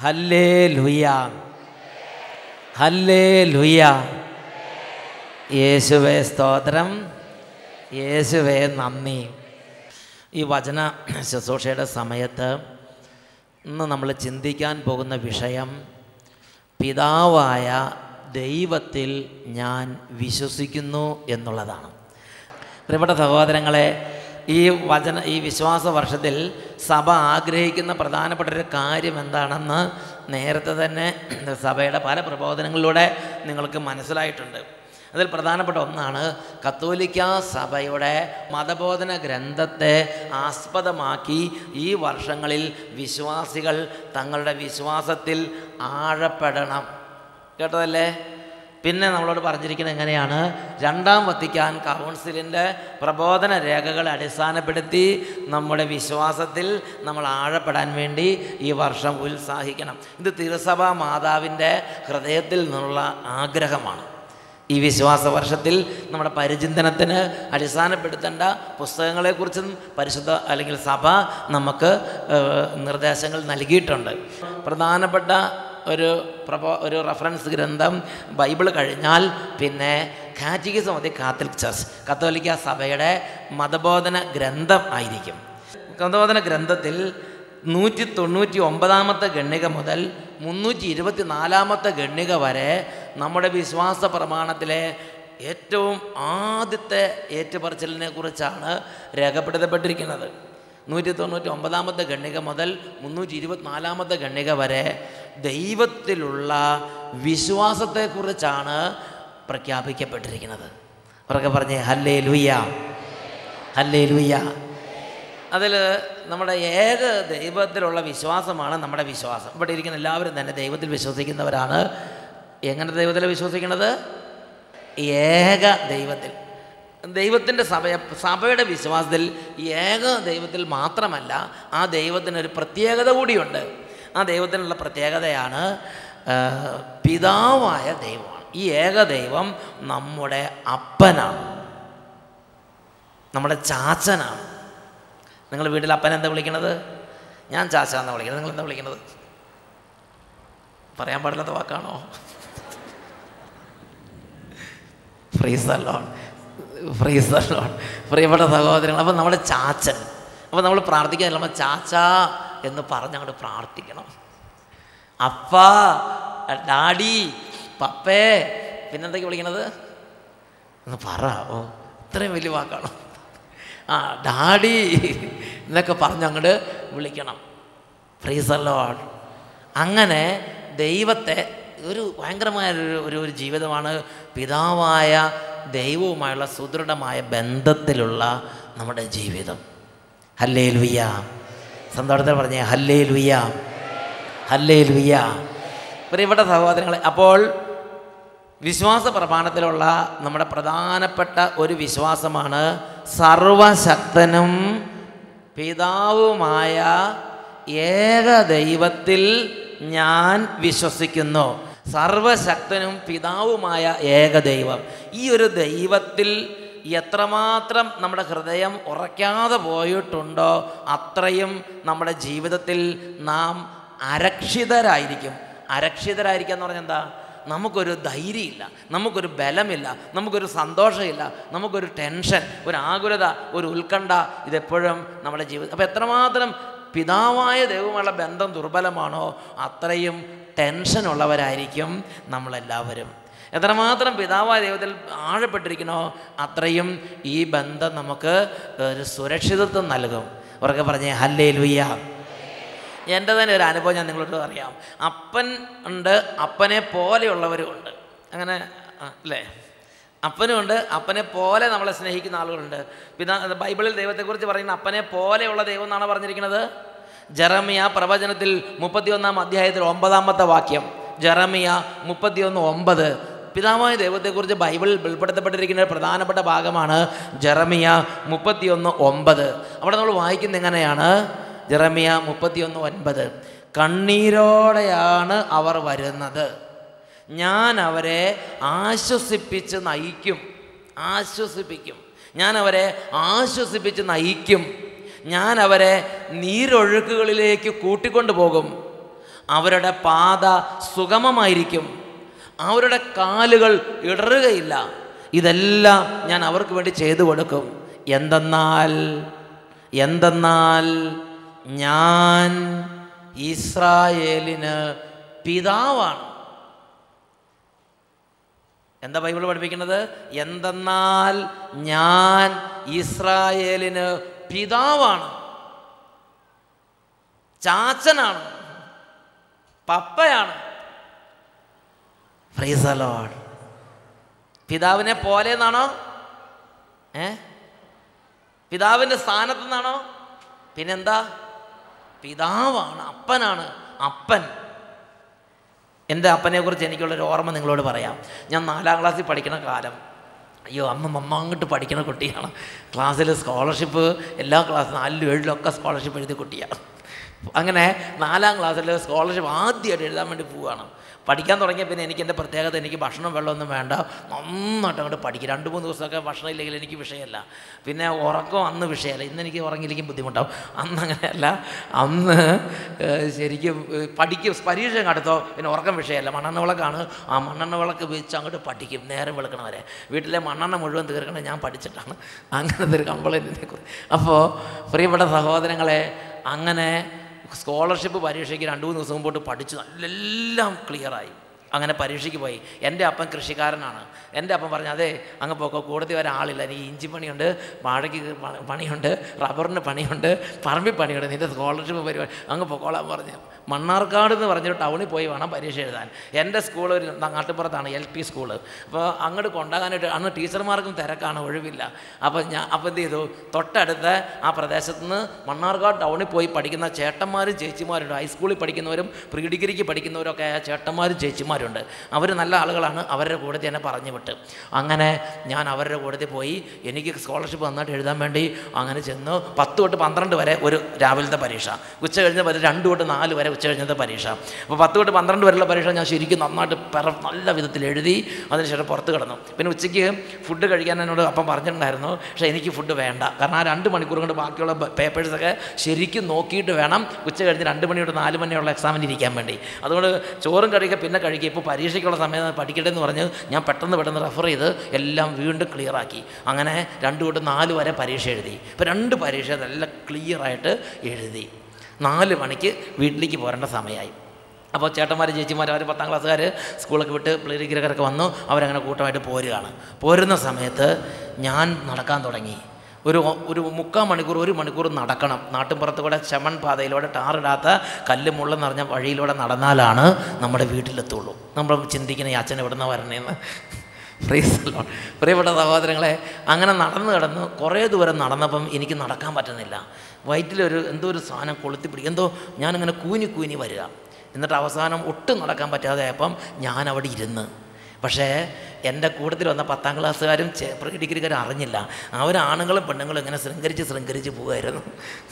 ഹല്ലേ ലുയ ഹല്ലേ ലുയ യേശുവേ സ്തോത്രം യേശുവേ നന്ദി ഈ വചന ശുശ്രൂഷയുടെ സമയത്ത് ഇന്ന് നമ്മൾ ചിന്തിക്കാൻ പോകുന്ന വിഷയം പിതാവായ ദൈവത്തിൽ ഞാൻ വിശ്വസിക്കുന്നു എന്നുള്ളതാണ് പ്രിയപ്പെട്ട സഹോദരങ്ങളെ ഈ വചന ഈ വിശ്വാസ വർഷത്തിൽ സഭ ആഗ്രഹിക്കുന്ന പ്രധാനപ്പെട്ട ഒരു കാര്യം എന്താണെന്ന് നേരത്തെ തന്നെ സഭയുടെ പല പ്രബോധനങ്ങളിലൂടെ നിങ്ങൾക്ക് മനസ്സിലായിട്ടുണ്ട് അതിൽ പ്രധാനപ്പെട്ട ഒന്നാണ് കത്തോലിക്ക സഭയുടെ മതബോധന ഗ്രന്ഥത്തെ ആസ്പദമാക്കി ഈ വർഷങ്ങളിൽ വിശ്വാസികൾ തങ്ങളുടെ വിശ്വാസത്തിൽ ആഴപ്പെടണം കേട്ടതല്ലേ പിന്നെ നമ്മളോട് പറഞ്ഞിരിക്കുന്നത് എങ്ങനെയാണ് രണ്ടാം വത്തിക്കാൻ കൗൺസിലിൻ്റെ പ്രബോധന രേഖകളെ അടിസ്ഥാനപ്പെടുത്തി നമ്മുടെ വിശ്വാസത്തിൽ നമ്മൾ ആഴപ്പെടാൻ വേണ്ടി ഈ വർഷം ഉത്സാഹിക്കണം ഇത് തിരുസഭാ മാതാവിൻ്റെ ഹൃദയത്തിൽ നിന്നുള്ള ആഗ്രഹമാണ് ഈ വിശ്വാസ വർഷത്തിൽ നമ്മുടെ പരിചിന്തനത്തിന് അടിസ്ഥാനപ്പെടുത്തേണ്ട പുസ്തകങ്ങളെക്കുറിച്ചും പരിശുദ്ധ അല്ലെങ്കിൽ സഭ നമുക്ക് ഏഹ്, നിർദ്ദേശങ്ങൾ നൽകിയിട്ടുണ്ട് പ്രധാനപ്പെട്ട ഒരു പ്രപോ ഒരു റെഫറൻസ് ഗ്രന്ഥം ബൈബിൾ കഴിഞ്ഞാൽ പിന്നെ catechism of the Catholic Church കത്തോലിക്ക സഭയുടെ മതബോധന ഗ്രന്ഥം ആയിരിക്കും മതബോധന ഗ്രന്ഥത്തിൽ നൂറ്റി തൊണ്ണൂറ്റി ഒമ്പതാമത്തെ ഗണ്ണിക മുതൽ മുന്നൂറ്റി ഇരുപത്തി നാലാമത്തെ ഗണ്ണിക വരെ നമ്മുടെ വിശ്വാസ പ്രമാണത്തിലെ ഏറ്റവും ആദ്യത്തെ ഏറ്റുപറച്ചിലിനെ കുറിച്ചാണ് രേഖപ്പെടുത്തപ്പെട്ടിരിക്കുന്നത് നൂറ്റി തൊണ്ണൂറ്റി ഒമ്പതാമത്തെ ഗണ്ണിക മുതൽ മുന്നൂറ്റി ഇരുപത്തിനാലാമത്തെ ഗണ്ണിക വരെ ദൈവത്തിലുള്ള വിശ്വാസത്തെക്കുറിച്ചാണ് പ്രഖ്യാപിക്കപ്പെട്ടിരിക്കുന്നത് അവരൊക്കെ പറഞ്ഞേ ഹല്ലേ ലുയ്യ ഹല്ലേ ലുയ്യ അതിൽ നമ്മുടെ ഏക ദൈവത്തിലുള്ള വിശ്വാസമാണ് നമ്മുടെ വിശ്വാസം ഇവിടെ ഇരിക്കുന്ന എല്ലാവരും തന്നെ ദൈവത്തിൽ വിശ്വസിക്കുന്നവരാണ് എങ്ങനെ ദൈവത്തിൽ വിശ്വസിക്കുന്നത് ഏക ദൈവത്തിൽ ദൈവത്തിൻ്റെ സഭ സഭയുടെ വിശ്വാസത്തിൽ ഏക ദൈവത്തിൽ മാത്രമല്ല ആ ദൈവത്തിനൊരു പ്രത്യേകത കൂടിയുണ്ട് ആ ദൈവത്തിനുള്ള പ്രത്യേകതയാണ് ആ, പിതാവായ ദൈവമാണ് ഈ ഏക ദൈവം നമ്മുടെ അപ്പനാണ് നമ്മുടെ ചാച്ചനാണ് നിങ്ങൾ വീട്ടിൽ അപ്പൻ എന്താ വിളിക്കണത് ഞാൻ ചാച്ച എന്നാ വിളിക്കുന്നത് നിങ്ങൾ എന്താ വിളിക്കണത് പറയാൻ പാടില്ലാത്ത വാക്കാണോ ഫ്രീസ് ലോൺ ഫ്രീസ് ലോൺ പ്രിയപ്പെട്ട സഹോദരങ്ങൾ അപ്പം നമ്മുടെ ചാച്ചൻ അപ്പം നമ്മൾ പ്രാർത്ഥിക്കാൻ നമ്മൾ ചാച്ച എന്ന് പറഞ്ഞ് അങ്ങോട്ട് പ്രാർത്ഥിക്കണം അപ്പ ഡാഡി പപ്പേ പിന്നെന്തൊക്കെ വിളിക്കണത് ഒന്ന് പറ ഓ ഇത്രയും വലിയ വാക്കാണോ ആ ഡാഡി എന്നൊക്കെ പറഞ്ഞ് അങ്ങോട്ട് വിളിക്കണം ഫ്രീസർ ലോഡ് അങ്ങനെ ദൈവത്തെ ഒരു ഭയങ്കരമായ ഒരു ഒരു ഒരു ജീവിതമാണ് പിതാവായ ദൈവവുമായുള്ള സുദൃഢമായ ബന്ധത്തിലുള്ള നമ്മുടെ ജീവിതം ഹല്ലേ ലുയ്യ സന്തോഷത്തിൽ പറഞ്ഞേ ഹല്ലേ ലുയ്യ ഹല്ലേ ലുയ്യ പ്രിയപ്പെട്ട സഹോദരങ്ങളെ അപ്പോൾ വിശ്വാസ പ്രമാണത്തിലുള്ള നമ്മുടെ പ്രധാനപ്പെട്ട ഒരു വിശ്വാസമാണ് സർവശക്തനും പിതാവുമായ ഏക ദൈവത്തിൽ ഞാൻ വിശ്വസിക്കുന്നു സർവശക്തനും പിതാവുമായ ഏക ദൈവം ഈ ഒരു ദൈവത്തിൽ എത്രമാത്രം നമ്മുടെ ഹൃദയം ഉറയ്ക്കാതെ പോയിട്ടുണ്ടോ അത്രയും നമ്മുടെ ജീവിതത്തിൽ നാം അരക്ഷിതരായിരിക്കും അരക്ഷിതരായിരിക്കുക എന്ന് പറഞ്ഞാൽ എന്താ നമുക്കൊരു ധൈര്യമില്ല നമുക്കൊരു ബലമില്ല നമുക്കൊരു സന്തോഷമില്ല നമുക്കൊരു ടെൻഷൻ ഒരു ആകുലത ഒരു ഉത്കണ്ഠ ഇതെപ്പോഴും നമ്മുടെ ജീവിതം അപ്പോൾ എത്രമാത്രം പിതാവായ ദൈവമുള്ള ബന്ധം ദുർബലമാണോ അത്രയും ടെൻഷൻ ഉള്ളവരായിരിക്കും നമ്മളെല്ലാവരും എത്രമാത്രം പിതാവായ ദൈവത്തിൽ ആഴപ്പെട്ടിരിക്കണോ അത്രയും ഈ ബന്ധം നമുക്ക് ഒരു സുരക്ഷിതത്വം നൽകും അവർക്ക് പറഞ്ഞേ ഹല്ലേ ലുയ്യ എൻ്റെ തന്നെ ഒരു അനുഭവം ഞാൻ നിങ്ങളോട് അറിയാം അപ്പൻ ഉണ്ട് അപ്പനെ പോലെയുള്ളവരും ഉണ്ട് അങ്ങനെ ആ, അല്ലേ അപ്പനും ഉണ്ട് അപ്പനെ പോലെ നമ്മളെ സ്നേഹിക്കുന്ന ആളുകളുണ്ട് പിതാ ബൈബിളിൽ ദൈവത്തെക്കുറിച്ച് പറയുന്ന അപ്പനെ പോലെയുള്ള ദൈവം എന്നാണ് പറഞ്ഞിരിക്കുന്നത് ജെറമിയ പ്രവചനത്തിൽ മുപ്പത്തിയൊന്നാം അധ്യായത്തിൽ ഒമ്പതാമത്തെ വാക്യം ജെറമിയ മുപ്പത്തിയൊന്ന് ഒമ്പത് പിതാവായ ദൈവത്തെക്കുറിച്ച് ബൈബിളിൽ വെളിപ്പെടുത്തപ്പെട്ടിരിക്കുന്ന ഒരു പ്രധാനപ്പെട്ട ഭാഗമാണ് ജെറമിയ മുപ്പത്തിയൊന്ന് ഒമ്പത് അവിടെ നമ്മൾ വായിക്കുന്നത് എങ്ങനെയാണ് ജെറമിയ മുപ്പത്തിയൊന്ന് ഒൻപത് കണ്ണീരോടെയാണ് അവർ വരുന്നത് ഞാൻ അവരെ ആശ്വസിപ്പിച്ച് നയിക്കും ആശ്വസിപ്പിക്കും ഞാൻ അവരെ ആശ്വസിപ്പിച്ച് നയിക്കും ഞാൻ അവരെ നീരൊഴുക്കുകളിലേക്ക് കൂട്ടിക്കൊണ്ടു പോകും അവരുടെ പാത സുഗമമായിരിക്കും അവരുടെ കാലുകൾ ഇടറുകയില്ല ഇതെല്ലാം ഞാൻ അവർക്ക് വേണ്ടി ചെയ്തു കൊടുക്കും എന്തെന്നാൽ എന്തെന്നാൽ ഞാൻ ഇസ്രായേലിന് പിതാവാണ് എന്താ ബൈബിൾ പഠിപ്പിക്കുന്നത് എന്തെന്നാൽ ഞാൻ ഇസ്രായേലിന് പിതാവാണ് ചാച്ചനാണ് പപ്പയാണ് ഫ്രീസലോഡ് പിതാവിനെ പോലെ എന്നാണോ ഏ പിതാവിൻ്റെ സ്ഥാനത്ത് നിന്നാണോ പിന്നെന്താ പിതാവാണ് അപ്പനാണ് അപ്പൻ എൻ്റെ അപ്പനെക്കുറിച്ച് എനിക്കുള്ളൊരു ഓർമ്മ നിങ്ങളോട് പറയാം ഞാൻ നാലാം ക്ലാസ്സിൽ പഠിക്കുന്ന കാലം അയ്യോ അമ്മ മമ്മ അങ്ങോട്ട് പഠിക്കുന്ന കുട്ടിയാണ് ക്ലാസ്സിൽ സ്കോളർഷിപ്പ് എല്ലാ ക്ലാസ് നാലിലും ഏഴിലും ഒക്കെ സ്കോളർഷിപ്പ് എഴുതിയ കുട്ടിയാണ് അങ്ങനെ നാലാം ക്ലാസ്സിൽ സ്കോളർഷിപ്പ് ആദ്യമായിട്ട് എഴുതാൻ വേണ്ടി പോവുകയാണ് പഠിക്കാൻ തുടങ്ങിയ പിന്നെ എനിക്ക് എൻ്റെ പ്രത്യേകത എനിക്ക് ഭക്ഷണം വെള്ളമൊന്നും വേണ്ട നന്നായിട്ട് അങ്ങോട്ട് പഠിക്കും രണ്ട് മൂന്ന് ദിവസമൊക്കെ ഭക്ഷണം ഇല്ലെങ്കിൽ എനിക്ക് വിഷയമല്ല പിന്നെ ഉറക്കം അന്ന് വിഷയമല്ല ഇന്ന് എനിക്ക് ഉറങ്ങിയില്ലെങ്കിൽ ബുദ്ധിമുട്ടാവും അന്ന് അങ്ങനെയല്ല അന്ന് ഏഹ്, ശരിക്കും ഏഹ്, പഠിക്കും പരീക്ഷ അടുത്തോ പിന്നെ ഉറക്കം വിഷയമല്ല മണ്ണെണ്ണ വിളക്കാണ് ആ മണ്ണെണ്ണ വിളക്ക് വെച്ച് അങ്ങോട്ട് പഠിക്കും നേരം വെളുക്കണ വരെ വീട്ടിലെ മണ്ണെണ്ണ മുഴുവൻ തീർക്കണത് ഞാൻ പഠിച്ചിട്ടാണ് അങ്ങനത്തെ ഒരു കംപ്ലൈൻറ്റിനെ കുറിച്ച് അപ്പോൾ പ്രിയപ്പെട്ട സഹോദരങ്ങളെ അങ്ങനെ സ്കോളർഷിപ്പ് പരീക്ഷയ്ക്ക് രണ്ട് മൂന്ന് ദിവസം മുമ്പോട്ട് പഠിച്ചു നല്ലെല്ലാം ക്ലിയറായി അങ്ങനെ പരീക്ഷയ്ക്ക് പോയി എൻ്റെ അപ്പൻ കൃഷിക്കാരനാണ് എൻ്റെ അപ്പൻ പറഞ്ഞു അതെ അങ്ങ് പോക്കോ കൂടുതൽ വരെ ആളില്ല എനിക്ക് ഇഞ്ചി പണിയുണ്ട് വാഴയ്ക്ക് പ- പണിയുണ്ട് റബ്ബറിന് പണിയുണ്ട് പറമ്പിൽ പണിയുണ്ട് നിൻ്റെ സ്കോളർഷിപ്പ് പരിപാടി അങ്ങ് പൊക്കോളാൻ പറഞ്ഞു മണ്ണാർക്കാട് എന്ന് പറഞ്ഞൊരു ടൗണിൽ പോയി വേണം പരീക്ഷ എഴുതാൻ എൻ്റെ സ്കൂൾ ഒരു നാട്ടുപുറത്താണ് എൽ പി സ്കൂള് അപ്പോൾ അങ്ങോട്ട് കൊണ്ടാകാനായിട്ട് അന്ന് ടീച്ചർമാർക്കും തിരക്കാണ് ഒഴിവില്ല അപ്പോൾ ഞാൻ അപ്പോൾ എന്ത് ചെയ്തു തൊട്ടടുത്ത ആ പ്രദേശത്ത് നിന്ന് മണ്ണാർക്കാട് ടൗണിൽ പോയി പഠിക്കുന്ന ചേട്ടന്മാരും ചേച്ചിമാരുണ്ട് ഹൈസ്കൂളിൽ പഠിക്കുന്നവരും പ്രീ ഡിഗ്രിക്ക് പഠിക്കുന്നവരൊക്കെ ആയ ചേട്ടന്മാരും ചേച്ചിമാരുണ്ട് അവർ നല്ല ആളുകളാണ് അവരുടെ കൂടെ എന്നെ പറഞ്ഞു വിട്ട് അങ്ങനെ ഞാൻ അവരുടെ കൂടെ പോയി എനിക്ക് സ്കോളർഷിപ്പ് നന്നായിട്ട് എഴുതാൻ വേണ്ടി അങ്ങനെ ചെന്ന് പത്ത് തൊട്ട് പന്ത്രണ്ട് വരെ ഒരു രാവിലത്തെ പരീക്ഷ ഉച്ച കഴിഞ്ഞ വരെ രണ്ട് തൊട്ട് നാല് വരെ ഉച്ച കഴിഞ്ഞത്തെ പരീക്ഷ അപ്പോൾ പത്ത് തൊട്ട് പന്ത്രണ്ട് വരെയുള്ള പരീക്ഷ ഞാൻ ശരിക്കും നന്നായിട്ട് പെറ നല്ല വിധത്തിൽ എഴുതി അതിനുശേഷം പുറത്ത് കിടന്നു പിന്നെ ഉച്ചയ്ക്ക് ഫുഡ് കഴിക്കാൻ എന്നോട് അപ്പം പറഞ്ഞിട്ടുണ്ടായിരുന്നു പക്ഷേ എനിക്ക് ഫുഡ് വേണ്ട കാരണം ആ രണ്ട് മണിക്കൂർ കൊണ്ട് ബാക്കിയുള്ള പേപ്പേഴ്സൊക്കെ ശരിക്കും നോക്കിയിട്ട് വേണം ഉച്ച കഴിഞ്ഞ് രണ്ട് മണി തൊട്ട് നാല് മണിയുള്ള എക്സാമിന് ഇരിക്കാൻ വേണ്ടി അതുകൊണ്ട് ചോറും കറിയൊക്കെ പിന്നെ കഴിക്കുക ഇപ്പോൾ പരീക്ഷയ്ക്കുള്ള സമയം പഠിക്കട്ടെ എന്ന് പറഞ്ഞ് ഞാൻ പെട്ടെന്ന് പെട്ടെന്ന് റെഫർ ചെയ്ത് എല്ലാം വീണ്ടും ക്ലിയറാക്കി അങ്ങനെ രണ്ട് തൊട്ട് നാല് വരെ പരീക്ഷ എഴുതി ഇപ്പോൾ രണ്ട് പരീക്ഷ നല്ല ക്ലിയറായിട്ട് എഴുതി നാല് മണിക്ക് വീട്ടിലേക്ക് പോരേണ്ട സമയമായി അപ്പോൾ ചേട്ടന്മാർ ചേച്ചിമാർ അവർ പത്താം ക്ലാസ്സുകാർ സ്കൂളൊക്കെ വിട്ട് പ്ലീഡിഗ്രൊക്കെ വന്നു അവരങ്ങനെ കൂട്ടമായിട്ട് പോരുകയാണ് പോരുന്ന സമയത്ത് ഞാൻ നടക്കാൻ തുടങ്ങി ഒരു ഒരു മുക്കാൽ മണിക്കൂർ ഒരു മണിക്കൂർ നടക്കണം നാട്ടിൻപുറത്ത് കൂടെ ചെമൺ പാതയിലൂടെ ടാറിടാത്ത കല്ല് മുള്ള നിറഞ്ഞ വഴിയിലൂടെ നടന്നാലാണ് നമ്മുടെ വീട്ടിലെത്തുള്ളൂ നമ്മൾ ചിന്തിക്കുന്ന ഈ അച്ഛൻ എവിടുന്ന വരണേന്ന് ഫ്രീസല്ലോ പ്രിയപ്പെട്ട സഹോദരങ്ങളെ അങ്ങനെ നടന്നു കിടന്ന് കുറേ ദൂരം നടന്നപ്പം എനിക്ക് നടക്കാൻ പറ്റുന്നില്ല വയറ്റിലൊരു എന്തോ ഒരു സാധനം കൊളുത്തി പിടിക്കും എന്തോ ഞാനിങ്ങനെ കൂനി കൂനി വരിക എന്നിട്ട് അവസാനം ഒട്ടും നടക്കാൻ പറ്റാതെ ആയപ്പം ഞാൻ അവിടെ ഇരുന്ന് പക്ഷേ എൻ്റെ കൂട്ടത്തിൽ വന്ന പത്താം ക്ലാസ്സുകാരും ചെ- പ്രീ ഡിഗ്രിക്കാരും അറിഞ്ഞില്ല അവരാണുങ്ങളും പെണ്ണുങ്ങളും ഇങ്ങനെ ശൃംഖരിച്ച് ശൃംഖരിച്ച് പോകുമായിരുന്നു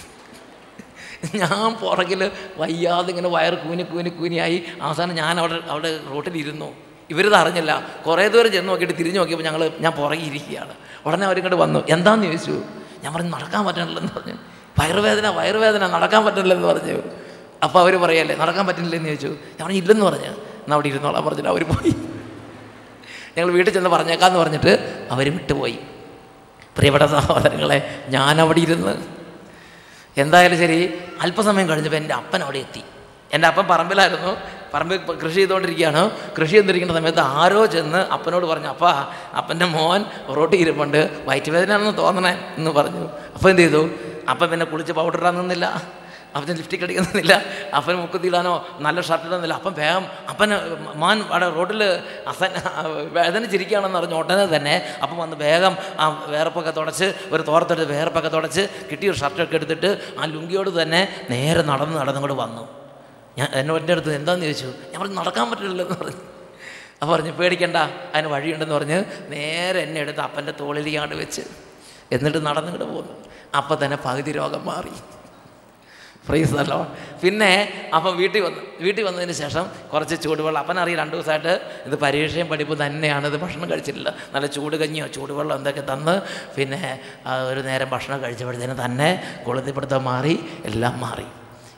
ഞാൻ പുറകിൽ വയ്യാതെ ഇങ്ങനെ വയർ കൂനി കൂനി കൂനിയായി അവസാനം ഞാൻ അവിടെ അവിടെ റോട്ടിലിരുന്നു ഇവരിത് അറിഞ്ഞില്ല കുറേ ദൂരം ചെന്ന് നോക്കിയിട്ട് തിരിഞ്ഞു നോക്കിയപ്പോൾ ഞങ്ങൾ ഞാൻ പുറകെ ഇരിക്കുകയാണ് ഉടനെ അവരിങ്ങോട്ട് വന്നു എന്താന്ന് ചോദിച്ചു ഞാൻ പറഞ്ഞു നടക്കാൻ പറ്റണില്ലെന്ന് പറഞ്ഞു വയറുവേദന വയറുവേദന നടക്കാൻ പറ്റണില്ലെന്ന് പറഞ്ഞു അപ്പോൾ അവർ പറയല്ലേ നടക്കാൻ പറ്റുന്നില്ലെന്ന് ചോദിച്ചു ഞാൻ പറഞ്ഞു ഇല്ലെന്ന് പറഞ്ഞു എന്നാൽ അവിടെ ഇരുന്നോളാം പറഞ്ഞിട്ട് അവർ പോയി ഞങ്ങൾ വീട്ടിൽ ചെന്ന് പറഞ്ഞേക്കാന്ന് പറഞ്ഞിട്ട് അവർ വിട്ടുപോയി പ്രിയപ്പെട്ട സഹോദരങ്ങളെ ഞാൻ അവിടെ ഇരുന്ന് എന്തായാലും ശരി അല്പസമയം കഴിഞ്ഞപ്പോൾ എൻ്റെ അപ്പൻ അവിടെ എത്തി എൻ്റെ അപ്പൻ പറമ്പിലായിരുന്നു പറമ്പിൽ ഇപ്പം കൃഷി ചെയ്തുകൊണ്ടിരിക്കുകയാണ് കൃഷി ചെയ്തുകൊണ്ടിരിക്കുന്ന സമയത്ത് ആരോ ചെന്ന് അപ്പനോട് പറഞ്ഞു അപ്പാ അപ്പൻ്റെ മോൻ റോട്ടിൽ ഇരിപ്പുണ്ട് വയറ്റുവേദനയാണെന്ന് തോന്നണേ എന്ന് പറഞ്ഞു അപ്പം എന്ത് ചെയ്തു അപ്പം പിന്നെ കുളിച്ച് പൗഡർ ഇടാൻ നിന്നില്ല അപ്പൻ ലിഫ്റ്റിക്ക് അടിക്കുന്നില്ല അപ്പൻ മുക്കുത്തിയിടാനോ നല്ല ഷർട്ട് ഇടുന്നില്ല അപ്പം വേഗം അപ്പൻ മാൻ അവിടെ റോഡിൽ അസൻ വേദനിച്ചിരിക്കുകയാണെന്ന് പറഞ്ഞ് ഉടനെ തന്നെ അപ്പം വന്ന് വേഗം ആ വേർപ്പൊക്കെ തുടച്ച് ഒരു തോർത്തെടുത്ത് വേർപ്പൊക്കെ തുടച്ച് കിട്ടിയ ഒരു ഷർട്ടൊക്കെ എടുത്തിട്ട് ആ ലുങ്കിയോട് തന്നെ നേരെ നടന്ന് നടന്നങ്ങോട്ട് വന്നു ഞാൻ എന്നോട് അടുത്ത് എന്താണെന്ന് ചോദിച്ചു ഞാൻ പറഞ്ഞു നടക്കാൻ പറ്റില്ലല്ലോ എന്ന് പറഞ്ഞു അപ്പോൾ പറഞ്ഞു പേടിക്കണ്ട അതിന് വഴിയുണ്ടെന്ന് പറഞ്ഞ് നേരെ എന്നെ എടുത്ത് അപ്പൻ്റെ തോളിലേക്കാണ്ട് വെച്ച് എന്നിട്ട് നടന്നിങ്ങോട്ട് പോന്നു അപ്പം തന്നെ പകുതി രോഗം മാറി ഫ്രീസ് അല്ലോ പിന്നെ അപ്പം വീട്ടിൽ വന്ന് വീട്ടിൽ വന്നതിന് ശേഷം കുറച്ച് ചൂടുവെള്ളം അപ്പനറിയാം രണ്ട് ദിവസമായിട്ട് ഇത് പരീക്ഷയും പഠിപ്പും തന്നെയാണ് ഇത് ഭക്ഷണം കഴിച്ചിട്ടില്ല നല്ല ചൂട് കഞ്ഞിയോ ചൂടുവെള്ളം എന്തൊക്കെ തന്ന് പിന്നെ ആ, ഒരു നേരം ഭക്ഷണം കഴിച്ചപ്പോഴത്തേനും തന്നെ കൊളുത്തിപ്പിടുത്തം മാറി എല്ലാം മാറി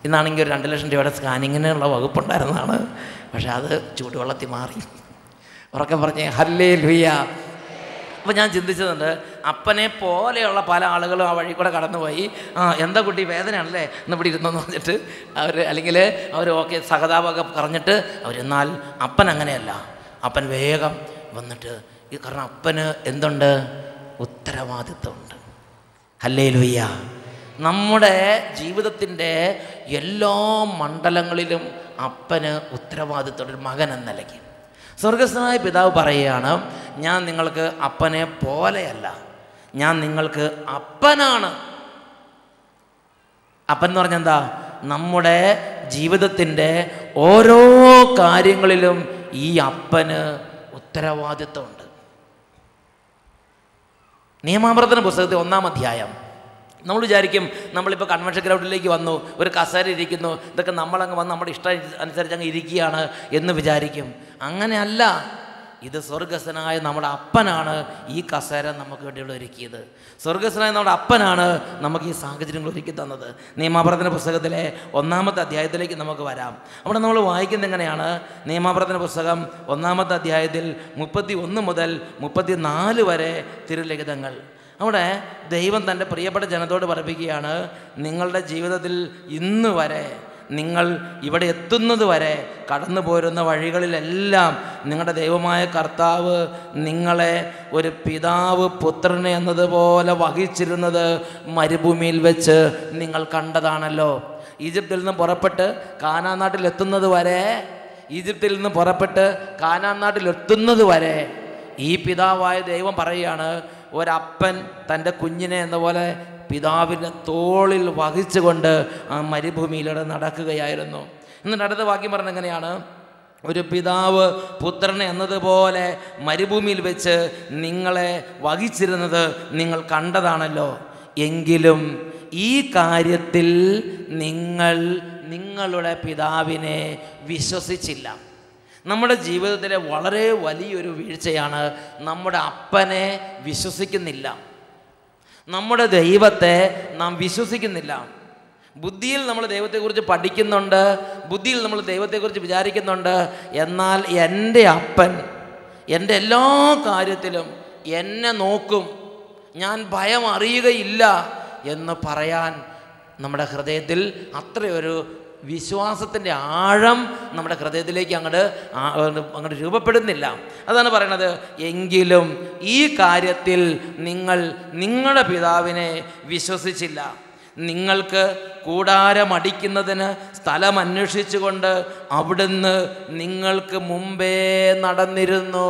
ഇന്നാണെങ്കിൽ ഒരു രണ്ട് ലക്ഷം രൂപയുടെ സ്കാനിങ്ങിനുള്ള വകുപ്പുണ്ടായിരുന്നതാണ് പക്ഷെ അത് ചൂടുവെള്ളത്തിൽ മാറി ഉറക്കെ പറഞ്ഞേ ഹല്ലേ ലുയ്യ അപ്പോൾ ഞാൻ ചിന്തിച്ചതുണ്ട് അപ്പനെ പോലെയുള്ള പല ആളുകളും ആ വഴി കൂടെ കടന്നുപോയി ആ എന്താ കുട്ടി വേദനയാണല്ലേ എന്ന് ഇവിടെ ഇരുന്നെന്ന് പറഞ്ഞിട്ട് അവർ അല്ലെങ്കിൽ അവർ ഓക്കെ സഹതാപമൊക്കെ പറഞ്ഞിട്ട് അവരെന്നാൽ അപ്പൻ അങ്ങനെയല്ല അപ്പൻ വേഗം വന്നിട്ട് ഈ കാരണം അപ്പന് എന്തുണ്ട് ഉത്തരവാദിത്വമുണ്ട് ഹല്ലേ ലുയ്യ നമ്മുടെ ജീവിതത്തിൻ്റെ എല്ലാ മണ്ഡലങ്ങളിലും അപ്പന് ഉത്തരവാദിത്വമുണ്ട് ഒരു മകൻ എന്ന നിലയ്ക്ക് സ്വർഗസ്ഥനായ പിതാവ് പറയുകയാണ് ഞാൻ നിങ്ങൾക്ക് അപ്പനെ പോലെയല്ല ഞാൻ നിങ്ങൾക്ക് അപ്പനാണ് അപ്പൻ എന്ന് പറഞ്ഞാൽ എന്താ നമ്മുടെ ജീവിതത്തിൻ്റെ ഓരോ കാര്യങ്ങളിലും ഈ അപ്പന് ഉത്തരവാദിത്വമുണ്ട് നിയമാവർത്തന പുസ്തകത്തിൽ ഒന്നാം അധ്യായം നമ്മൾ വിചാരിക്കും നമ്മളിപ്പോൾ കൺവെൻഷൻ ഗ്രൗണ്ടിലേക്ക് വന്നു ഒരു കസേര ഇരിക്കുന്നു ഇതൊക്കെ നമ്മളങ്ങ് വന്ന് നമ്മുടെ ഇഷ്ടം അനുസരിച്ച് അങ്ങ് ഇരിക്കുകയാണ് എന്ന് വിചാരിക്കും അങ്ങനെയല്ല ഇത് സ്വർഗസ്വനായ നമ്മുടെ അപ്പനാണ് ഈ കസേര നമുക്ക് വേണ്ടിയുള്ള ഒരുക്കിയത് സ്വർഗസ്വനായ നമ്മുടെ അപ്പനാണ് നമുക്ക് ഈ സാഹചര്യങ്ങൾ ഒരുക്കി തന്നത് നിയമാപ്രവർത്തന പുസ്തകത്തിലെ ഒന്നാമത്തെ അധ്യായത്തിലേക്ക് നമുക്ക് വരാം അവിടെ നമ്മൾ വായിക്കുന്നത് എങ്ങനെയാണ് നിയമാപ്രവർത്തന പുസ്തകം ഒന്നാമത്തെ അധ്യായത്തിൽ മുപ്പത്തി ഒന്ന് മുതൽ മുപ്പത്തി നാല് വരെ തിരുലിഖിതങ്ങൾ അവിടെ ദൈവം തൻ്റെ പ്രിയപ്പെട്ട ജനത്തോട് പഠിപ്പിക്കുകയാണ് നിങ്ങളുടെ ജീവിതത്തിൽ ഇന്ന് വരെ നിങ്ങൾ ഇവിടെ എത്തുന്നത് വരെ കടന്നു പോരുന്ന വഴികളിലെല്ലാം നിങ്ങളുടെ ദൈവമായ കർത്താവ് നിങ്ങളെ ഒരു പിതാവ് പുത്രനെ എന്നതുപോലെ വഹിച്ചിരുന്നത് മരുഭൂമിയിൽ വെച്ച് നിങ്ങൾ കണ്ടതാണല്ലോ ഈജിപ്തിൽ നിന്ന് പുറപ്പെട്ട് കാനാ നാട്ടിൽ എത്തുന്നത് വരെ ഈജിപ്തിൽ നിന്ന് പുറപ്പെട്ട് കാനാ നാട്ടിൽ എത്തുന്നത് വരെ ഈ പിതാവായ ദൈവം പറയുകയാണ് ഒരപ്പൻ തൻ്റെ കുഞ്ഞിനെ എന്ന പോലെ പിതാവിൻ്റെ തോളിൽ വഹിച്ചുകൊണ്ട് ആ മരുഭൂമിയിലൂടെ നടക്കുകയായിരുന്നു എന്നിട്ട് അടുത്ത വാക്യം പറഞ്ഞ എങ്ങനെയാണ് ഒരു പിതാവ് പുത്രനെ എന്നതുപോലെ മരുഭൂമിയിൽ വെച്ച് നിങ്ങളെ വഹിച്ചിരുന്നത് നിങ്ങൾ കണ്ടതാണല്ലോ എങ്കിലും ഈ കാര്യത്തിൽ നിങ്ങൾ നിങ്ങളുടെ പിതാവിനെ വിശ്വസിച്ചില്ല നമ്മുടെ ജീവിതത്തിലെ വളരെ വലിയൊരു വീഴ്ചയാണ് നമ്മുടെ അപ്പനെ വിശ്വസിക്കുന്നില്ല നമ്മുടെ ദൈവത്തെ നാം വിശ്വസിക്കുന്നില്ല ബുദ്ധിയിൽ നമ്മൾ ദൈവത്തെക്കുറിച്ച് പഠിക്കുന്നുണ്ട് ബുദ്ധിയിൽ നമ്മൾ ദൈവത്തെക്കുറിച്ച് വിചാരിക്കുന്നുണ്ട് എന്നാൽ എൻ്റെ അപ്പൻ എൻ്റെ എല്ലാ കാര്യത്തിലും എന്നെ നോക്കും ഞാൻ ഭയം അറിയുകയില്ല എന്ന് പറയാൻ നമ്മുടെ ഹൃദയത്തിൽ അത്രയൊരു വിശ്വാസത്തിൻ്റെ ആഴം നമ്മുടെ ഹൃദയത്തിലേക്ക് അങ്ങോട്ട് അങ്ങോട്ട് രൂപപ്പെടുന്നില്ല അതാണ് പറയണത് എങ്കിലും ഈ കാര്യത്തിൽ നിങ്ങൾ നിങ്ങളുടെ പിതാവിനെ വിശ്വസിച്ചില്ല നിങ്ങൾക്ക് കൂടാരമടിക്കുന്നതിന് സ്ഥലം അന്വേഷിച്ചുകൊണ്ട് അവിടുന്ന് നിങ്ങൾക്ക് മുമ്പേ നടന്നിരുന്നു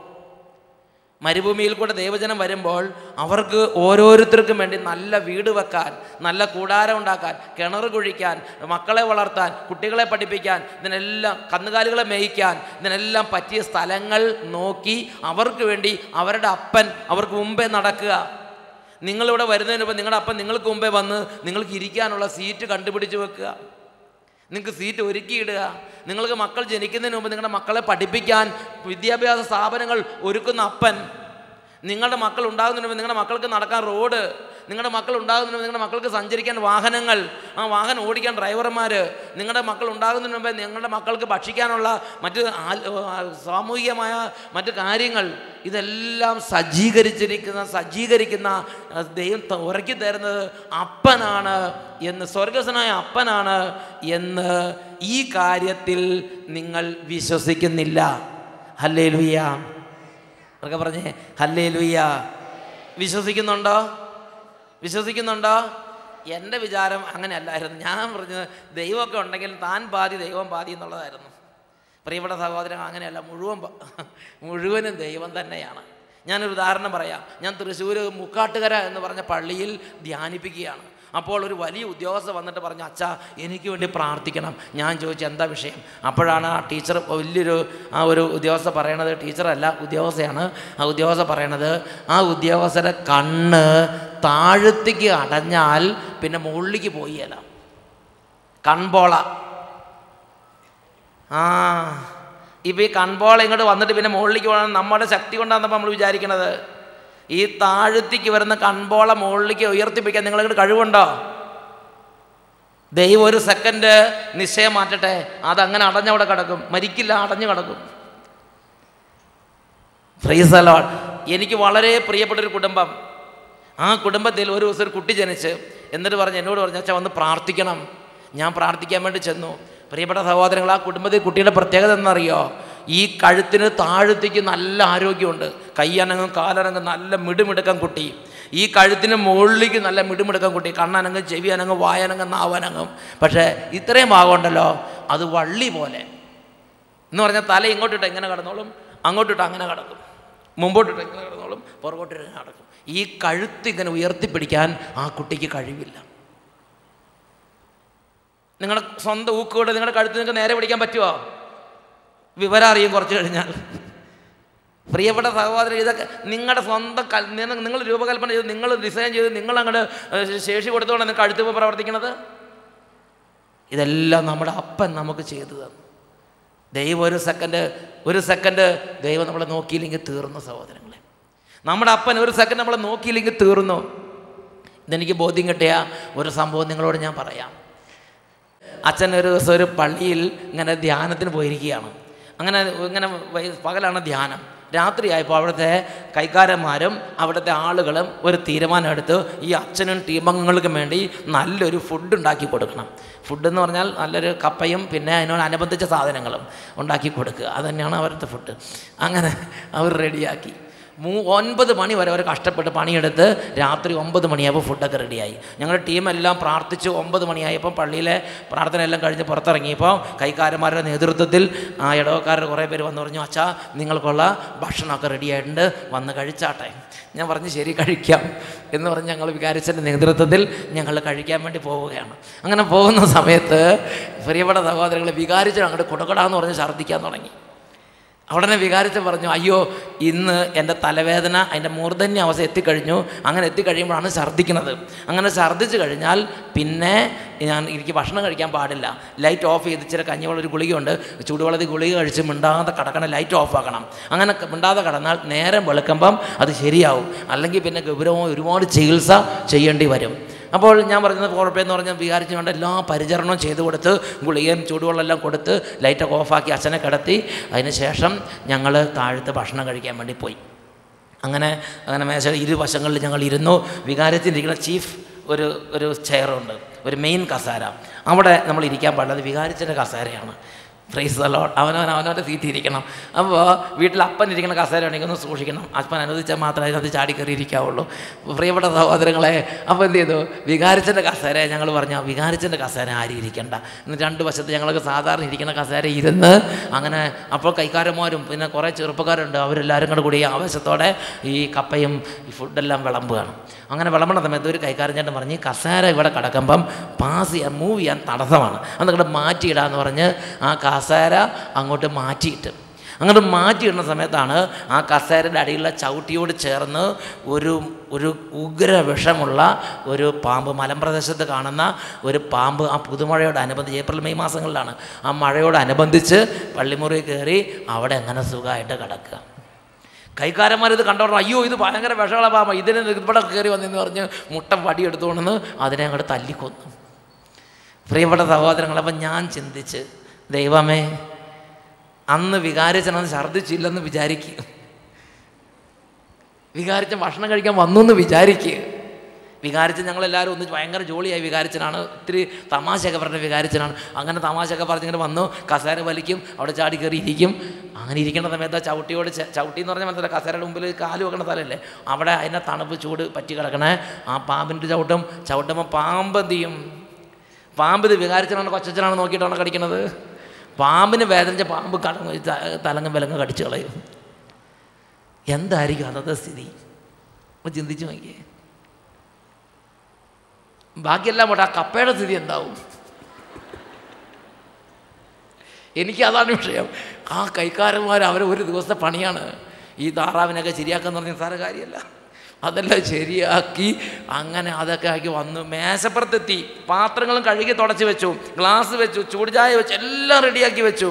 മരുഭൂമിയിൽ കൂടെ ദൈവജനം വരുമ്പോൾ അവർക്ക് ഓരോരുത്തർക്കും വേണ്ടി നല്ല വീട് വെക്കാൻ നല്ല കൂടാരം ഉണ്ടാക്കാൻ കിണർ കുഴിക്കാൻ മക്കളെ വളർത്താൻ കുട്ടികളെ പഠിപ്പിക്കാൻ ഇതിനെല്ലാം കന്നുകാലികളെ മേയിക്കാൻ ഇതിനെല്ലാം പറ്റിയ സ്ഥലങ്ങൾ നോക്കി അവർക്ക് വേണ്ടി അവരുടെ അപ്പൻ അവർക്ക് മുമ്പേ നടക്കുക നിങ്ങളിവിടെ വരുന്നതിന് മുമ്പ് നിങ്ങളുടെ അപ്പൻ നിങ്ങൾക്ക് മുമ്പേ വന്ന് നിങ്ങൾക്ക് ഇരിക്കാനുള്ള സീറ്റ് കണ്ടുപിടിച്ച് വെക്കുക നിങ്ങൾക്ക് സീറ്റ് ഒരുക്കിയിടുക നിങ്ങൾക്ക് മക്കൾ ജനിക്കുന്നതിന് മുമ്പ് നിങ്ങളുടെ മക്കളെ പഠിപ്പിക്കാൻ വിദ്യാഭ്യാസ സ്ഥാപനങ്ങൾ ഒരുക്കുന്ന അപ്പൻ നിങ്ങളുടെ മക്കൾ ഉണ്ടാകുന്നതിന് മുമ്പ് നിങ്ങളുടെ മക്കൾക്ക് നടക്കാൻ റോഡ് നിങ്ങളുടെ മക്കൾ ഉണ്ടാകുന്നതിന് മുമ്പ് നിങ്ങളുടെ മക്കൾക്ക് സഞ്ചരിക്കാൻ വാഹനങ്ങൾ ആ വാഹനം ഓടിക്കാൻ ഡ്രൈവർമാർ നിങ്ങളുടെ മക്കൾ ഉണ്ടാകുന്നതിന് മുമ്പേ നിങ്ങളുടെ മക്കൾക്ക് ഭക്ഷിക്കാനുള്ള മറ്റ് സാമൂഹികമായ മറ്റ് കാര്യങ്ങൾ ഇതെല്ലാം സജ്ജീകരിച്ചിരിക്കുന്ന സജ്ജീകരിക്കുന്ന ദൈവം ഉറക്കി തരുന്നത് അപ്പനാണ് എന്ന് സ്വർഗസ്വനായ അപ്പനാണ് എന്ന് ഈ കാര്യത്തിൽ നിങ്ങൾ വിശ്വസിക്കുന്നില്ല ഹല്ലേ ലുയ്യ അവർക്ക് പറഞ്ഞേ ഹല്ലേ ലുയ്യ വിശ്വസിക്കുന്നുണ്ടോ വിശ്വസിക്കുന്നുണ്ടോ എൻ്റെ വിചാരം അങ്ങനെയല്ലായിരുന്നു ഞാൻ പറഞ്ഞത് ദൈവമൊക്കെ ഉണ്ടെങ്കിൽ താൻ പാതി ദൈവം പാതി എന്നുള്ളതായിരുന്നു പ്രിയപ്പെട്ട സഹോദരൻ അങ്ങനെയല്ല മുഴുവൻ മുഴുവനും ദൈവം തന്നെയാണ് ഞാനൊരു ഉദാഹരണം പറയാം ഞാൻ തൃശ്ശൂർ മുക്കാട്ടുകര എന്ന് പറഞ്ഞ പള്ളിയിൽ ധ്യാനിപ്പിക്കുകയാണ് അപ്പോൾ ഒരു വലിയ ഉദ്യോഗസ്ഥ വന്നിട്ട് പറഞ്ഞു അച്ഛാ എനിക്ക് വേണ്ടി പ്രാർത്ഥിക്കണം ഞാൻ ചോദിച്ചു എന്താ വിഷയം അപ്പോഴാണ് ആ ടീച്ചർ വലിയൊരു ആ ഒരു ഉദ്യോഗസ്ഥ പറയണത് ടീച്ചറല്ല ഉദ്യോഗസ്ഥയാണ് ആ ഉദ്യോഗസ്ഥ പറയണത് ആ ഉദ്യോഗസ്ഥരുടെ കണ്ണ് താഴത്തേക്ക് അടഞ്ഞാൽ പിന്നെ മുകളിലേക്ക് പോയില്ല കൺപോള ആ ഇപ്പം ഈ കൺപോള ഇങ്ങോട്ട് വന്നിട്ട് പിന്നെ മുകളിലേക്ക് പോകണം നമ്മുടെ ശക്തി കൊണ്ടാണെന്നപ്പോൾ നമ്മൾ വിചാരിക്കണത് ഈ താഴത്തേക്ക് വരുന്ന കൺപോള മുകളിലേക്ക് ഉയർത്തിപ്പിക്കാൻ നിങ്ങളിങ്ങോട്ട് കഴിവുണ്ടോ ദൈവം ഒരു സെക്കൻഡ് നിശ്ചയം മാറ്റട്ടെ അതങ്ങനെ അടഞ്ഞവിടെ കിടക്കും മരിക്കില്ല അടഞ്ഞു കിടക്കും ഫ്രീസ് അലോട്ട് എനിക്ക് വളരെ പ്രിയപ്പെട്ട ഒരു കുടുംബം ആ കുടുംബത്തിൽ ഒരു ദിവസം ഒരു കുട്ടി ജനിച്ച് എന്നിട്ട് പറഞ്ഞ് എന്നോട് പറഞ്ഞു അച്ഛാ ഒന്ന് പ്രാർത്ഥിക്കണം ഞാൻ പ്രാർത്ഥിക്കാൻ വേണ്ടി ചെന്നു പ്രിയപ്പെട്ട സഹോദരങ്ങൾ ആ കുടുംബത്തിൽ കുട്ടിയുടെ പ്രത്യേകത എന്നറിയോ ഈ കഴുത്തിന് താഴത്തേക്ക് നല്ല ആരോഗ്യമുണ്ട് കൈയനങ്ങും കാലനങ്ങും നല്ല മിടുമിടുക്കം കുട്ടി ഈ കഴുത്തിന് മുകളിലേക്ക് നല്ല മിടുമിടുക്കം കുട്ടി കണ്ണനങ്ങും ചെവി അനങ്ങും വായനങ്ങും നാവനങ്ങും പക്ഷേ ഇത്രയും ഭാഗമുണ്ടല്ലോ അത് വള്ളി പോലെ എന്ന് പറഞ്ഞാൽ തല ഇങ്ങോട്ടിട്ട് എങ്ങനെ കിടന്നോളും അങ്ങോട്ടിട്ട് അങ്ങനെ കിടക്കും മുമ്പോട്ടിട്ട് എങ്ങനെ കിടന്നോളും പുറകോട്ടിട്ട് എങ്ങനെ കിടക്കും ഈ കഴുത്ത് ഇങ്ങനെ ഉയർത്തിപ്പിടിക്കാൻ ആ കുട്ടിക്ക് കഴിവില്ല നിങ്ങളുടെ സ്വന്തം ഊക്കോടെ നിങ്ങളുടെ കഴുത്ത് നിങ്ങൾക്ക് നേരെ പിടിക്കാൻ പറ്റുമോ വിവരം അറിയും കുറച്ച് കഴിഞ്ഞാൽ പ്രിയപ്പെട്ട സഹോദരൻ ഇതൊക്കെ നിങ്ങളുടെ സ്വന്തം കൽ നിങ്ങൾ നിങ്ങൾ രൂപകൽപ്പന ചെയ്ത് നിങ്ങൾ ഡിസൈൻ ചെയ്ത് നിങ്ങൾ അങ്ങോട്ട് ശേഷി കൊടുത്തുകൊണ്ട് നിങ്ങൾക്ക് കഴുത്ത് പ്രവർത്തിക്കണത് ഇതെല്ലാം നമ്മുടെ അപ്പൻ നമുക്ക് ചെയ്തു തന്നു ദൈവം ഒരു സെക്കൻഡ് ഒരു സെക്കൻഡ് ദൈവം നമ്മളെ നോക്കിയില്ലെങ്കിൽ തീർന്നു സഹോദരങ്ങളെ നമ്മുടെ അപ്പൻ ഒരു സെക്കൻഡ് നമ്മളെ നോക്കിയില്ലെങ്കിൽ തീർന്നു ഇതെനിക്ക് ബോധ്യം കിട്ടിയ ഒരു സംഭവം നിങ്ങളോട് ഞാൻ പറയാം അച്ഛൻ ഒരു ദിവസം ഒരു പള്ളിയിൽ ഇങ്ങനെ ധ്യാനത്തിന് പോയിരിക്കുകയാണ് അങ്ങനെ ഇങ്ങനെ വൈ- പകലാണ് ധ്യാനം രാത്രിയായപ്പോൾ അവിടുത്തെ കൈക്കാരന്മാരും അവിടുത്തെ ആളുകളും ഒരു തീരുമാനം എടുത്ത് ഈ അച്ഛനും ടീമംഗങ്ങൾക്കും വേണ്ടി നല്ലൊരു ഫുഡ് ഉണ്ടാക്കി കൊടുക്കണം ഫുഡ് എന്ന് പറഞ്ഞാൽ നല്ലൊരു കപ്പയും പിന്നെ അതിനോട് അനുബന്ധിച്ച സാധനങ്ങളും ഉണ്ടാക്കി കൊടുക്കുക അത് തന്നെയാണ് അവരുടെ ഫുഡ് അങ്ങനെ അവർ റെഡിയാക്കി മൂ ഒൻപത് മണി വരെ അവർ കഷ്ടപ്പെട്ട് പണിയെടുത്ത് രാത്രി ഒമ്പത് മണിയായപ്പോൾ ഫുഡൊക്കെ റെഡിയായി ഞങ്ങളുടെ ടീമെല്ലാം പ്രാർത്ഥിച്ച് ഒമ്പത് മണിയായപ്പോൾ പള്ളിയിലെ പ്രാർത്ഥന എല്ലാം കഴിഞ്ഞ് പുറത്തിറങ്ങിയപ്പോൾ കൈക്കാരന്മാരുടെ നേതൃത്വത്തിൽ ആ ഇടവക്കാരുടെ കുറേ പേര് വന്ന് പറഞ്ഞു അച്ഛാ നിങ്ങൾക്കുള്ള ഭക്ഷണമൊക്കെ റെഡിയായിട്ടുണ്ട് വന്ന് കഴിച്ചാട്ടെ ഞാൻ പറഞ്ഞു ശരി കഴിക്കാം എന്ന് പറഞ്ഞ് ഞങ്ങൾ വികാരിച്ചൻ്റെ നേതൃത്വത്തിൽ ഞങ്ങൾ കഴിക്കാൻ വേണ്ടി പോവുകയാണ് അങ്ങനെ പോകുന്ന സമയത്ത് പ്രിയപ്പെട്ട സഹോദരങ്ങൾ വികാരിച്ചൻ അങ്ങോട്ട് കുടകടാന്ന് പറഞ്ഞ് ഛർദ്ദിക്കാൻ തുടങ്ങി ഉടനെ വികാരിച്ച് പറഞ്ഞു അയ്യോ ഇന്ന് എൻ്റെ തലവേദന അതിൻ്റെ മൂർധന്യ അവസ്ഥ എത്തിക്കഴിഞ്ഞു അങ്ങനെ എത്തിക്കഴിയുമ്പോഴാണ് ഛർദ്ദിക്കുന്നത് അങ്ങനെ ഛർദ്ദിച്ച് കഴിഞ്ഞാൽ പിന്നെ ഞാൻ എനിക്ക് ഭക്ഷണം കഴിക്കാൻ പാടില്ല ലൈറ്റ് ഓഫ് ചെയ്ത് ഇച്ചിരി കഞ്ഞിവെള്ളം ഒരു ഗുളികയുണ്ട് ചൂടുവെള്ളത്തിൽ ഗുളിക കഴിച്ച് മിണ്ടാതെ കടക്കണം ലൈറ്റ് ഓഫ് ആക്കണം അങ്ങനെ ക- മിണ്ടാതെ കടന്നാൽ നേരം വെളുക്കുമ്പം അത് ശരിയാവും അല്ലെങ്കിൽ പിന്നെ ഗൗരവമായി ഒരുപാട് ചികിത്സ ചെയ്യേണ്ടി വരും അപ്പോൾ ഞാൻ പറഞ്ഞത് കുഴപ്പമെന്ന് പറഞ്ഞാൽ വിചാരിച്ചു കൊണ്ട് എല്ലാ പരിചരണവും ചെയ്തു കൊടുത്ത് ഗുളികയും ചൂടുവെള്ളം എല്ലാം കൊടുത്ത് ലൈറ്റൊക്കെ ഓഫാക്കി അച്ഛനെ കിടത്തി അതിന് ശേഷം ഞങ്ങൾ താഴത്ത് ഭക്ഷണം കഴിക്കാൻ വേണ്ടി പോയി അങ്ങനെ അങ്ങനെ മേശ ഇരുവശങ്ങളിൽ ഞങ്ങൾ ഇരുന്നു വികാരത്തിലിരിക്കുന്ന ചീഫ് ഒരു ഒരു ചെയറുണ്ട് ഒരു മെയിൻ കസേര അവിടെ നമ്മൾ ഇരിക്കാൻ പാടില്ല അത് വികാരിച്ചൻ്റെ കസേരയാണ് ഫ്രൈസ് അലോട്ട് അവനവൻ അവനവൻ്റെ സീറ്റ് ഇരിക്കണം അപ്പോൾ വീട്ടിൽ അപ്പൻ ഇരിക്കുന്ന കസേര ഉണ്ടെങ്കിൽ ഒന്ന് സൂക്ഷിക്കണം അപ്പൻ അനുവദിച്ചാൽ മാത്രമേ അതിനകത്ത് ചാടി കയറി ഇരിക്കാവുള്ളൂ പ്രിയപ്പെട്ട സഹോദരങ്ങളെ അപ്പോൾ എന്ത് ചെയ്തു വികാരിച്ചൻ്റെ കസേര ഞങ്ങൾ പറഞ്ഞു വികാരിച്ചൻ്റെ കസേര ആരും ഇരിക്കണ്ട ഇന്ന് രണ്ട് വശത്ത് ഞങ്ങൾക്ക് സാധാരണ ഇരിക്കുന്ന കസേര ഇരുന്ന് അങ്ങനെ അപ്പോൾ കൈക്കാരന്മാരും പിന്നെ കുറേ ചെറുപ്പക്കാരുണ്ട് അവരെല്ലാവരും കൂടെ കൂടി ആവേശത്തോടെ ഈ കപ്പയും ഈ ഫുഡെല്ലാം വിളമ്പുകയാണ് അങ്ങനെ വിളമ്പണ സമയത്ത് ഒരു കൈക്കാരൻ ചേട്ടൻ പറഞ്ഞ് കസേര ഇവിടെ കിടക്കുമ്പം പാസ് ചെയ്യാൻ മൂവ് ചെയ്യാൻ തടസ്സമാണ് അത് ഇങ്ങോട്ട് മാറ്റിയിടാന്ന് പറഞ്ഞ് ആ കസേര അങ്ങോട്ട് മാറ്റിയിട്ട് അങ്ങോട്ട് മാറ്റിയിടുന്ന സമയത്താണ് ആ കസേരയുടെ അടിയിലുള്ള ചവിട്ടിയോട് ചേർന്ന് ഒരു ഒരു ഉഗ്ര വിഷമുള്ള ഒരു പാമ്പ് മലമ്പ്രദേശത്ത് കാണുന്ന ഒരു പാമ്പ് ആ പുതുമഴയോടനുബന്ധിച്ച് ഏപ്രിൽ മെയ് മാസങ്ങളിലാണ് ആ മഴയോടനുബന്ധിച്ച് പള്ളിമുറി കയറി അവിടെ അങ്ങനെ സുഖമായിട്ട് കിടക്കുക കൈക്കാരന്മാർ ഇത് കണ്ടോളണം അയ്യോ ഇത് ഭയങ്കര വിഷമുള്ള പാമ്പ ഇതിന് ഇവിടെ കയറി വന്നെന്ന് പറഞ്ഞ് മുട്ട വടി എടുത്തുകൊണ്ടെന്ന് അതിനെ അങ്ങോട്ട് തല്ലിക്കൊന്നു പ്രിയപ്പെട്ട സഹോദരങ്ങൾ അപ്പം ഞാൻ ചിന്തിച്ച് ദൈവമേ അന്ന് വികാരിച്ചനന്ന് ഛർദ്ദിച്ചില്ലെന്ന് വിചാരിക്കുക വികാരിച്ചൻ ഭക്ഷണം കഴിക്കാൻ വന്നു എന്ന് വിചാരിക്കുക വികാരിച്ചൻ ഞങ്ങളെല്ലാവരും ഒന്ന് ഭയങ്കര ജോളിയായി വികാരിച്ചനാണ് ഒത്തിരി തമാശയൊക്കെ പറഞ്ഞ വികാരിച്ചനാണ് അങ്ങനെ തമാശയൊക്കെ പറഞ്ഞിങ്ങനെ വന്നു കസേര വലിക്കും അവിടെ ചാടി കയറി ഇരിക്കും അങ്ങനെ ഇരിക്കുന്ന സമയത്ത് ആ ചവിട്ടിയോട് ചെ- ചവിട്ടി എന്ന് പറഞ്ഞാൽ മനസ്സിലായി കസേരയുടെ മുമ്പിൽ കാല് വെക്കണ സ്ഥലമല്ലേ അവിടെ അതിനെ തണുപ്പ് ചൂട് പറ്റി കിടക്കണേ ആ പാമ്പിൻ്റെ ചവിട്ടും ചവിട്ടുമ്പോൾ പാമ്പ് എന്ത് ചെയ്യും പാമ്പ് ഇത് വികാരിച്ചനാണ് കൊച്ചനാണ് നോക്കിയിട്ടാണ് കടിക്കണത് പാമ്പിന് വേദനിച്ച പാമ്പ് കടങ്ങ് ത- തലങ്ങും വിലങ്ങ് കടിച്ചു കളയും എന്തായിരിക്കും അന്നത്തെ സ്ഥിതി ഒന്ന് ചിന്തിച്ചു നോക്കിയേ ബാക്കിയെല്ലാം പോട്ടെ ആ കപ്പയുടെ സ്ഥിതി എന്താവും എനിക്ക് അതാണ് വിഷയം ആ കൈക്കാരന്മാർ അവർ ഒരു ദിവസത്തെ പണിയാണ് ഈ താറാവിനൊക്കെ ശരിയാക്കാന്ന് പറഞ്ഞ സാറ് കാര്യമല്ല അതെല്ലാം ശരിയാക്കി അങ്ങനെ അതൊക്കെ ആക്കി വന്നു മേശപ്പുറത്തെത്തി പാത്രങ്ങളും കഴുകി തുടച്ച് വെച്ചു ഗ്ലാസ് വെച്ചു ചൂടുചായ വെച്ചു എല്ലാം റെഡിയാക്കി വെച്ചു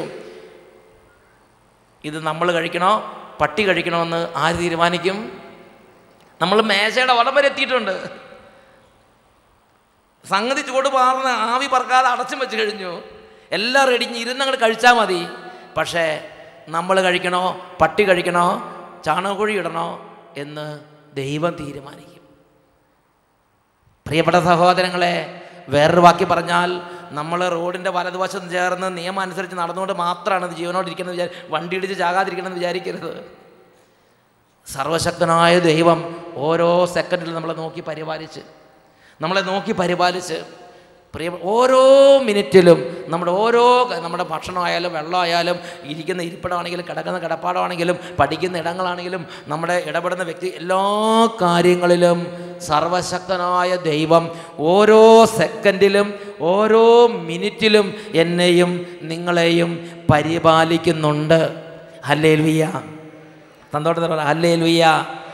ഇത് നമ്മൾ കഴിക്കണോ പട്ടി കഴിക്കണമെന്ന് ആര് തീരുമാനിക്കും നമ്മൾ മേശയുടെ വടം വരെ എത്തിയിട്ടുണ്ട് സംഗതി ചൂട് പാർന്ന് ആവി പറക്കാതെ അടച്ചും വെച്ച് കഴിഞ്ഞു എല്ലാം റെഡി ഇരുന്നങ്ങോട്ട് കഴിച്ചാൽ മതി പക്ഷേ നമ്മൾ കഴിക്കണോ പട്ടി കഴിക്കണോ ചാണകക്കുഴി ഇടണോ എന്ന് ദൈവം തീരുമാനിക്കും പ്രിയപ്പെട്ട സഹോദരങ്ങളെ വേറൊരു വാക്കി പറഞ്ഞാൽ നമ്മൾ റോഡിൻ്റെ വലതുവശം ചേർന്ന് നിയമം അനുസരിച്ച് നടന്നുകൊണ്ട് മാത്രമാണ് ഇത് ജീവനോടിരിക്കുന്നത് വിചാരി വണ്ടി ഇടിച്ച് ചാകാതിരിക്കണമെന്ന് വിചാരിക്കരുത് സർവശക്തനായ ദൈവം ഓരോ സെക്കൻഡിലും നമ്മളെ നോക്കി പരിപാലിച്ച് നമ്മളെ നോക്കി പരിപാലിച്ച് പ്രിയ ഓരോ മിനിറ്റിലും നമ്മുടെ ഓരോ ക- നമ്മുടെ ഭക്ഷണമായാലും വെള്ളമായാലും ഇരിക്കുന്ന ഇരിപ്പിടമാണെങ്കിലും കിടക്കുന്ന കിടപ്പാടമാണെങ്കിലും പഠിക്കുന്ന ഇടങ്ങളാണെങ്കിലും നമ്മുടെ ഇടപെടുന്ന വ്യക്തി എല്ലാ കാര്യങ്ങളിലും സർവശക്തനായ ദൈവം ഓരോ സെക്കൻഡിലും ഓരോ മിനിറ്റിലും എന്നെയും നിങ്ങളെയും പരിപാലിക്കുന്നുണ്ട് ഹല്ലേ ലുയ്യ സന്തോഷത്തോടെ ഹല്ലേ ലുയ്യ